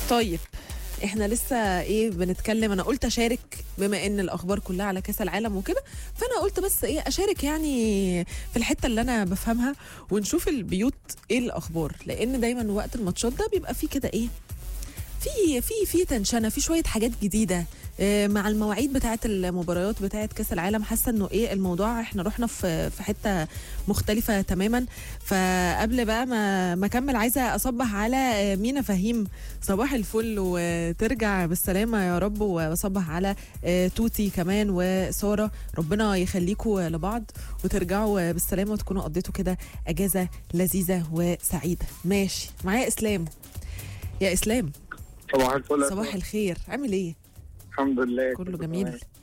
طيب احنا لسه ايه بنتكلم انا قلت اشارك بما ان الاخبار كلها على كاس العالم وكده فانا قلت بس ايه اشارك يعني في الحته اللي انا بفهمها ونشوف البيوت ايه الاخبار لان دايما وقت الماتشات ده بيبقى فيه كده ايه في في في تنشنه في شويه حاجات جديده آه، مع المواعيد بتاعه المباريات بتاعه كاس العالم حاسه انه ايه الموضوع احنا رحنا في في حته مختلفه تماما فقبل بقى ما ما اكمل عايزه اصبح على آه، مينا فهيم صباح الفل وترجع بالسلامه يا رب واصبح على آه، توتي كمان وساره ربنا يخليكم لبعض وترجعوا بالسلامه وتكونوا قضيتوا كده اجازه لذيذه وسعيده ماشي معايا اسلام يا اسلام صباح الفل صباح الخير عامل ايه الحمد لله كله كله جميل تمام.